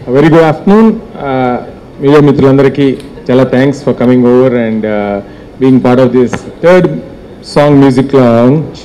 Very good afternoon media మిత్రులందరికీ చాలా thanks for coming over and being part of this third song music launch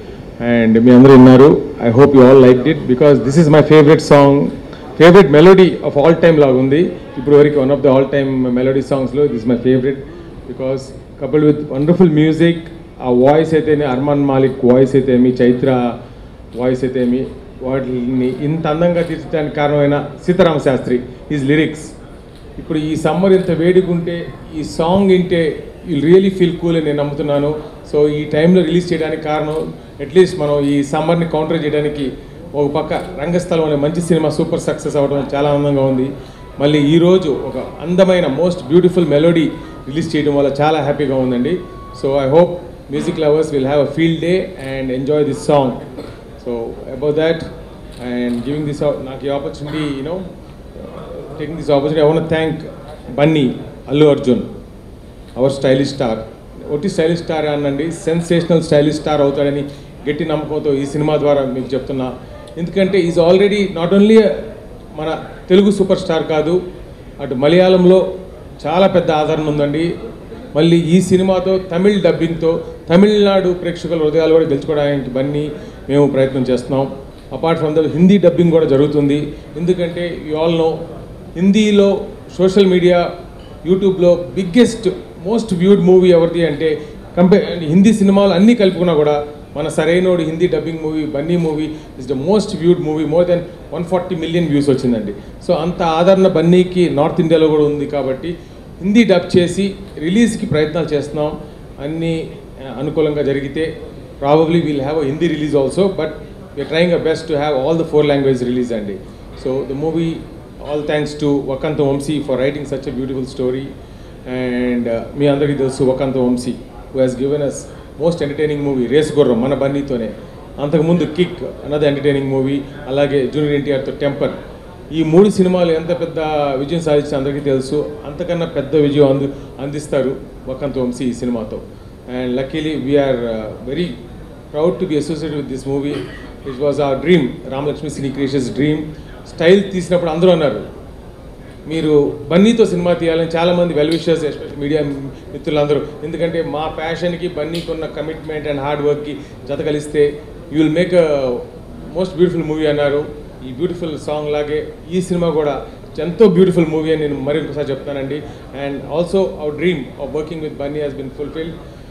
and మీ అందరూ విన్నారు I hope you all like it because this is my favourite song favourite melody of all time లాగా ఉంది ఇప్పుడు వరకు one of the all time melody సాంగ్స్లో this my favourite because couple with wonderful music ఆ voice అయితేనే Armaan Malik voice అయితేమి Chaitra voice అయితేమి వాటిని ఇంత అందంగా తీర్చడానికి కారణమైన సీతారామ శాస్త్రి ఈజ్ లిరిక్స్ ఇప్పుడు ఈ సమ్మర్ ఇంత వేడిగుంటే ఈ సాంగ్ వింటే యూ రియలీ ఫీల్ కూల్ అని నేను నమ్ముతున్నాను సో ఈ టైంలో రిలీజ్ చేయడానికి కారణం అట్లీస్ట్ మనం ఈ సమ్మర్ని కౌంటర్ చేయడానికి ఒక పక్క రంగస్థలం అనే మంచి సినిమా సూపర్ సక్సెస్ అవ్వడం చాలా ఆనందంగా ఉంది మళ్ళీ ఈరోజు ఒక అందమైన మోస్ట్ బ్యూటిఫుల్ మెలోడీ రిలీజ్ చేయడం వల్ల చాలా హ్యాపీగా ఉందండి so I hope music lovers will have a field day and enjoy this song so about that and giving this నాకు ఈ opportunity you know taking this opportunity, I want to thank Bunny, Allu Arjun, our stylish star. ఒట్టి stylish star అనండి sensational stylish star అవుతాడని గట్టి నమ్మకంతో ఈ cinema ద్వారా మీకు చెప్తున్నా ఎందుకంటే ఈజ్ ఆల్రెడీ నాట్ ఓన్లీ మన తెలుగు సూపర్ స్టార్ కాదు అటు మలయాళంలో చాలా పెద్ద ఆదరణ ఉందండి మళ్ళీ ఈ సినిమాతో తమిళ్ డబ్బింగ్తో తమిళనాడు ప్రేక్షకుల హృదయాలు కూడా గెలుచుకోవడానికి బన్నీ మేము ప్రయత్నం చేస్తున్నాం apart from the Hindi dubbing కూడా జరుగుతుంది ఎందుకంటే యు ఆల్ నో హిందీలో సోషల్ మీడియా యూట్యూబ్లో బిగ్గెస్ట్ మోస్ట్ వ్యూడ్ మూవీ ఎవరిది అంటే కంపే హిందీ సినిమాలు అన్నీ కలుపుకున్నా కూడా మన Sarrainodu Hindi dubbing movie Bunny movie is the most viewed movie more than one forty million views వచ్చిందండి సో అంత ఆదరణ బన్నీకి నార్త్ ఇండియాలో కూడా ఉంది కాబట్టి హిందీ డబ్ చేసి రిలీజ్కి ప్రయత్నాలు చేస్తున్నాం అన్నీ ఆ, అనుకూలంగా జరిగితే probably we'll have a Hindi release also but we're trying a best to have all the four language release అండి so the movie all thanks to Vakkantham Vamsi for writing such a beautiful story and మీ అందరికీ తెలుసు Vakkantham Vamsi who has given us most entertaining movie Race Gurram మన బన్నీతోనే అంతకుముందు Kick another entertaining movie అలాగే junior ఎన్టీఆర్తో టెంపర్ ఈ మూడు సినిమాలు ఎంత పెద్ద విజయం సాధించిన అందరికీ తెలుసు అంతకన్నా పెద్ద విజయం అందు అందిస్తారు వకంత వంశీ ఈ సినిమాతో and luckily we're very proud to be associated with this movie it was our dream Ramalakshmi cine creations dream style తీసినప్పుడు అందరూ అన్నారు మీరు బన్నీతో సినిమా తీయాలని చాలామంది వెల్ విషర్స్ ఎస్పెషల్ మీడియా మిత్రులందరూ ఎందుకంటే మా ప్యాషన్కి బన్నీకి ఉన్న కమిట్మెంట్ అండ్ హార్డ్ వర్క్కి జత కలిస్తే you will make a most beautiful movie అన్నారు ఈ బ్యూటిఫుల్ సాంగ్ లాగే ఈ సినిమా కూడా ఎంతో బ్యూటిఫుల్ మూవీ అని నేను మరి ఇంకోసారి చెప్తానండి and also our dream of working with Bunny has been fulfilled